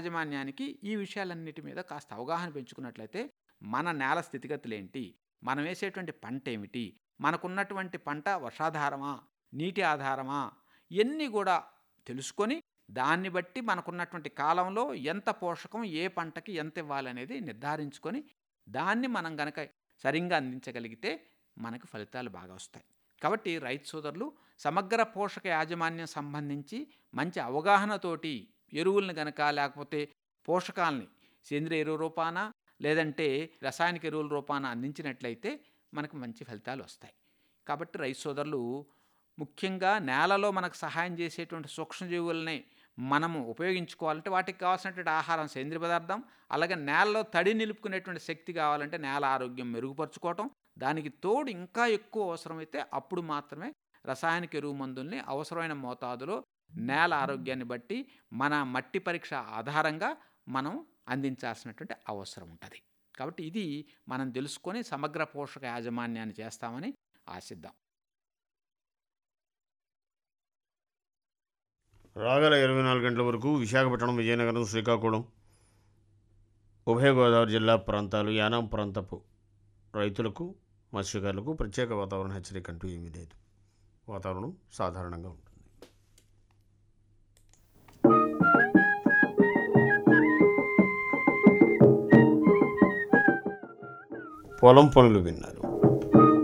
యాజమాన్యానికి ఈ విషయాలన్నిటి మీద కాస్త అవగాహన పెంచుకున్నట్లయితే మన నేల స్థితిగతులేంటి మనం వేసేటువంటి పంట ఏమిటి మనకున్నటువంటి పంట వర్షాధారమా నీటి ఆధారమా ఇవన్నీ కూడా తెలుసుకొని దాన్ని బట్టి మనకున్నటువంటి కాలంలో ఎంత పోషకం ఏ పంటకి ఎంత ఇవ్వాలనేది నిర్ధారించుకొని దాన్ని మనం గనక సరిగ్గా అందించగలిగితే మనకు ఫలితాలు బాగా వస్తాయి కాబట్టి రైతు సోదరులు సమగ్ర పోషక యాజమాన్యం సంబంధించి మంచి అవగాహనతోటి ఎరువులను గనక లేకపోతే పోషకాలని సేంద్రియ ఎరువు రూపాన లేదంటే రసాయనిక ఎరువుల రూపాన అందించినట్లయితే మనకు మంచి ఫలితాలు వస్తాయి కాబట్టి రైతు సోదరులు ముఖ్యంగా నేలలో మనకు సహాయం చేసేటువంటి సూక్ష్మజీవులని మనము ఉపయోగించుకోవాలంటే వాటికి కావాల్సినటువంటి ఆహారం సేంద్రియ పదార్థం అలాగే నేలలో తడి నిలుపుకునేటువంటి శక్తి కావాలంటే నేల ఆరోగ్యం మెరుగుపరుచుకోవటం దానికి తోడు ఇంకా ఎక్కువ అవసరమైతే అప్పుడు మాత్రమే రసాయనిక ఎరువు మందుల్ని అవసరమైన మోతాదులో నేల ఆరోగ్యాన్ని బట్టి మన మట్టి పరీక్ష ఆధారంగా మనం అందించాల్సినటువంటి అవసరం ఉంటుంది కాబట్టి ఇది మనం తెలుసుకొని సమగ్ర పోషక యాజమాన్యాన్ని చేస్తామని ఆశిద్దాం రాగల ఇరవై నాలుగు గంటల వరకు విశాఖపట్నం విజయనగరం శ్రీకాకుళం ఉభయ గోదావరి జిల్లా ప్రాంతాలు యానాం ప్రాంతపు రైతులకు మత్స్యకారులకు ప్రత్యేక వాతావరణ హెచ్చరిక అంటూ ఏమీ లేదు వాతావరణం సాధారణంగా ఉంటుంది పొలం పనులు విన్నారు